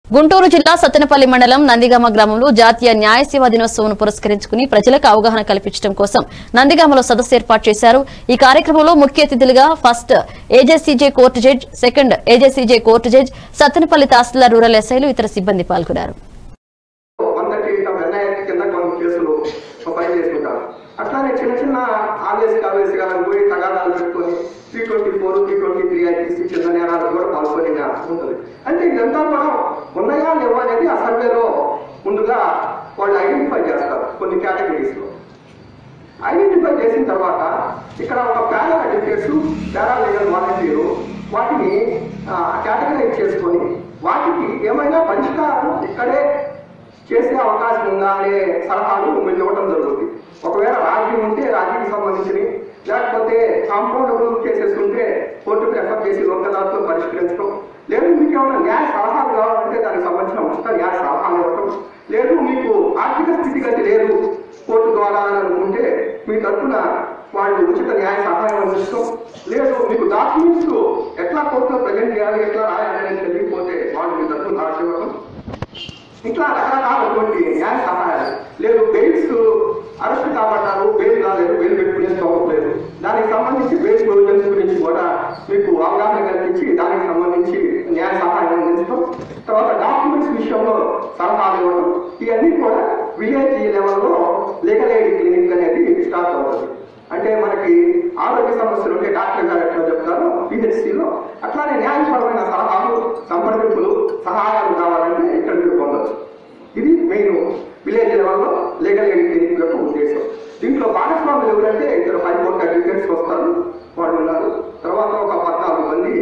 గుంటూరు జిల్లా సత్తెనపల్లి మండలం నందిగామ గ్రామంలో జాతీయ న్యాయ సేవా దినోత్సవం పురస్కరించుకుని ప్రజలకు అవగాహన కల్పించడం కోసం నందిగామలో సదస్సు ఏర్పాటు చేశారు ఈ కార్యక్రమంలో ముఖ్య అతిథులుగా first AJCJ court judge second AJCJ court judge Sattenapalli tahsildar rural ఎస్ఐలు ఇతర సిబ్బంది పాల్గొన్నారు వందకి ఎన్ఐఎస్ కింద కొన్ని కేసులు ఫైల్ చేసుకుంటారు అట్లానే చిన్న చిన్న ఆవేశ ఆవేశకాలను పోయి తగాదాలు పెట్టుకొని three twenty four three twenty three IPC చిన్న నేరాలు కూడా పాల్గొని ఉంటుంది అంటే ఇదంతా కూడా ఉన్నాయా లేవా అనేది ఆ సర్వేలో ముందుగా వాళ్ళు ఐడెంటిఫై చేస్తారు కొన్ని కేటగిరీస్ లో ఐడెంటిఫై చేసిన తర్వాత ఇక్కడ ఒక para advocates para legal volunteer వాటిని కేటగరైజ్ చేసుకొని వాటికి ఏమైనా పరిష్కారం ఇక్కడే చేసే అవకాశం ఉందా అనే సలహాలు మీరు ఇవ్వడం జరుగుతుంది ఒకవేళ రాజీ ఉంటే రాజీకి సంబంధించి లేకపోతే కాంపౌండబుల్ కేసెస్ ఉంటే కోర్టుకు రెఫర్ చేసి లోకదాలతో పరిష్కరించడం లేదు మీకు ఏమైనా న్యాయ సలహాలు కావాలంటే దానికి సంబంధించిన ఉచిత న్యాయ సలహాలు ఇవ్వటం లేదు మీకు ఆర్థిక స్థితిగతి లేదు కోర్టు ద్వారా అని అనుకుంటే మీ తరఫున వాళ్ళు ఉచిత న్యాయ సహాయం అందిస్తాం లేదు మీకు డాక్యుమెంట్స్ ఎట్లా కోర్టులో ప్రజెంట్ చేయాలి ఎట్లా రాయాలి అనేది తెలియకపోతే వాళ్ళు మీ తరఫున రాసి ఇవ్వడం ఇట్లా రకరకాలటువంటి న్యాయ సహాయాలు లేదు బెయిల్స్ అరెస్ట్ కాబట్టారు బెయిల్ రాలేదు బెయిల్ పెట్టుకునే స్తోమం లేదు దానికి సంబంధించి బెయిల్ ప్రొవిజన్స్ గురించి కూడా మీకు అవగాహన కల్పించి దానికి సంబంధించి న్యాయ సహాయం అందించడం తర్వాత డాక్యుమెంట్స్ విషయంలో సలహాలు ఇవ్వడం ఇవన్నీ కూడా విలేజ్ లెవెల్లో లీగల్ ఎయిడ్ క్లినిక్ అనేది స్టార్ట్ అవుతుంది అంటే మనకి ఆరోగ్య సమస్యలు ఉంటే డాక్టర్ గారు ఎట్లా చెప్తారో పిహెచ్సిలో అట్లానే న్యాయపరమైన సలహాలు సంప్రదింపులు సహాయాలు కావాలంటే ఇక్కడ మీరు పొందొచ్చు ఇది మెయిన్ విలేజ్ లెవెల్లో లీగల్ ఎయిడ్ క్లినిక్ యొక్క ఉద్దేశం దీంట్లో భాగస్వాములు ఎవరంటే ఇద్దరు హైకోర్టు అడ్వకేట్స్ వస్తారు వాళ్ళు ఉన్నారు తర్వాత ఒక పద్నాలుగు మంది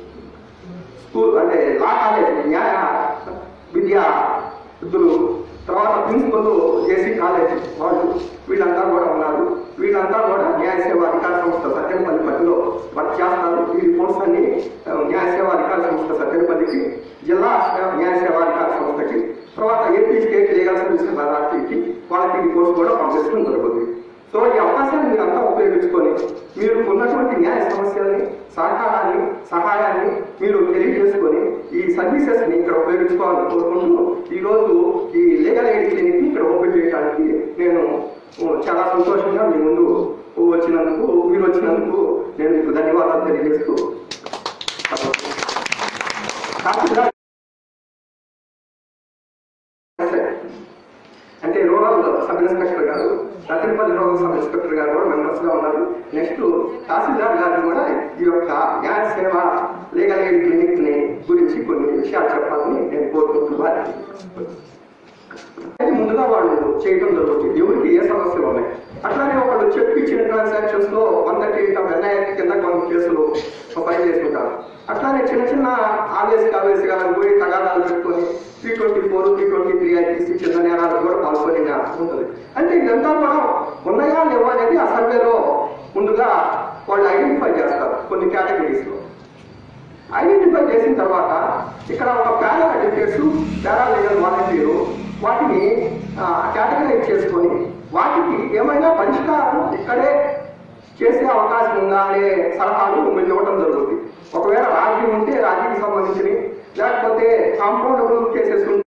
స్కూల్ అంటే లా కాలేజ్ న్యాయ విద్యా వృద్ధులు తర్వాత ప్రిన్సిపల్ జేసీ కాలేజ్ వాళ్ళు వీళ్ళంతా కూడా ఉన్నారు వీళ్ళంతా కూడా న్యాయ సేవా అధికార సంస్థ సత్యంపల్లి పరిధిలో వర్క్ చేస్తారు ఈ రిపోర్ట్స్ అన్ని ఆ, న్యాయ సేవా అధికార సంస్థ సత్యంపల్లికి జిల్లా న్యాయ సేవా అధికార సంస్థకి తర్వాత ఏపీ స్టేట్ లీగల్ సర్వీసెస్ అథారిటీకి వాళ్ళకి రిపోర్ట్స్ కూడా పంపించడం జరుగుతుంది సో ఈ అవకాశాన్ని మీరు అంతా ఉపయోగించుకొని మీరు ఉన్నటువంటి న్యాయ సమస్యల్ని సహకారాన్ని సహాయాన్ని మీరు తెలియజేసుకొని ఈ సర్వీసెస్ ని ఇక్కడ ఉపయోగించుకోవాలని కోరుకుంటూ ఈ రోజు ఈ లీగల్ ఎయిడ్ క్లినిక్ ని ఇక్కడ ఓపెన్ చేయడానికి నేను ఓ, చాలా సంతోషంగా మీ ముందు వచ్చినందుకు మీరు వచ్చినందుకు నేను మీకు ధన్యవాదాలు తెలియజేస్తూ తహసీల్దార్ అంటే రూరల్ సబ్ ఇన్స్పెక్టర్ గారు రతనపల్లి రూరల్ సబ్ ఇన్స్పెక్టర్ గారు కూడా మెంబర్స్ గా ఉన్నారు నెక్స్ట్ తహసీల్దార్ గారు కూడా ఈ యొక్క న్యాయ సేవ లీగల్ ఎయిడ్ క్లినిక్ ని గురించి కొన్ని విషయాలు చెప్పాలని నేను కోరుకుంటున్నాను అది ముందుగా వాళ్ళు చేయడం జరుగుతుంది ఎవరికి ఏ సమస్యలు ఉన్నాయి అట్లానే ఒకళ్ళు చెక్ ఇచ్చిన ట్రాన్సాక్షన్స్ లో వందకి ఎన్ఐఎస్ కింద కొన్ని కేసులు ఫైల్ చేసుకుంటారు అట్లానే చిన్న చిన్న ఆవేశ ఆవేశకాలను పోయి తగాదాలు పెట్టుకొని three twenty four three twenty three IPC చిన్న నేరాలు కూడా పాల్గొని ఉంటుంది అంటే ఇదంతా కూడా ఉన్నాయా లేవా అనేది ఆ సర్వేలో ముందుగా వాళ్ళు ఐడెంటిఫై చేస్తారు కొన్ని కేటగిరీస్ లో ఐడెంటిఫై చేసిన తర్వాత ఇక్కడ ఒక para advocates para legal volunteer వాటిని కేటగరైజ్ చేసుకొని వాటికి ఏమైనా పరిష్కారం ఇక్కడే చేసే అవకాశం ఉందా అనే సలహాలు మీరు ఇవ్వడం జరుగుతుంది ఒకవేళ రాజీ ఉంటే రాజీకి సంబంధించి లేకపోతే కాంపౌండబుల్ కేసెస్ ఉంటే